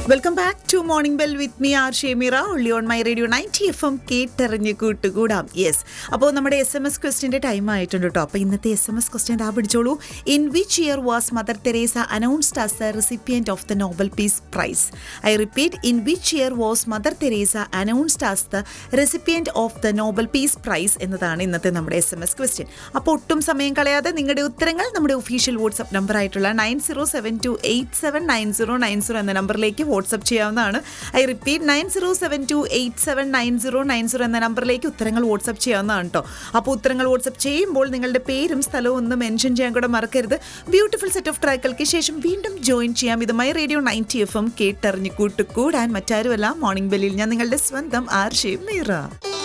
welcome back to morning bell with me R Shemira ഉള്ളി on my radio ninety F M കേട്ടെറിഞ്ഞ് കൂട്ടുകൂടാം yes അപ്പോൾ നമ്മുടെ എസ് എം എസ് ക്വസ്റ്റിൻ്റെ ടൈം ആയിട്ടുണ്ട് കേട്ടോ അപ്പോൾ ഇന്നത്തെ എസ് എം എസ് ക്വസ്റ്റ്യൻ ആ പിടിച്ചോളൂ in which year was Mother Teresa announced as the recipient of the Nobel Peace Prize I repeat in which year was Mother Teresa announced as the recipient of the Nobel Peace Prize എന്നതാണ് ഇന്നത്തെ നമ്മുടെ S M S question അപ്പോൾ ഒട്ടും സമയം കളയാതെ നിങ്ങളുടെ ഉത്തരങ്ങൾ നമ്മുടെ ഒഫീഷ്യൽ വാട്സ്ആപ്പ് നമ്പർ ആയിട്ടുള്ള nine zero seven two eight seven nine zero nine zero എന്ന നമ്പറിലേക്ക് വാട്സ്ആപ്പ് ചെയ്യാവുന്നതാണ് I repeat nine zero seven two eight seven nine zero nine zero എന്ന നമ്പറിലേക്ക് ഉത്തരങ്ങൾ വാട്സ്ആപ്പ് ചെയ്യാവുന്നതാണ് കേട്ടോ അപ്പോൾ ഉത്തരങ്ങൾ വാട്സ്ആപ്പ് ചെയ്യുമ്പോൾ നിങ്ങളുടെ പേരും സ്ഥലവും ഒന്ന് മെൻഷൻ ചെയ്യാൻ കൂടെ മറക്കരുത് ബ്യൂട്ടിഫുൾ സെറ്റ് ഓഫ് ട്രാക്കുകൾക്ക് ശേഷം വീണ്ടും ജോയിൻ ചെയ്യാം ഇത് my radio ninety F M കേട്ടറിഞ്ഞ് കൂട്ടുകൂടാൻ മറ്റാരുമല്ല മോർണിംഗ് ബെല്ലിൽ ഞാൻ നിങ്ങളുടെ സ്വന്തം ആർഷയും മീറ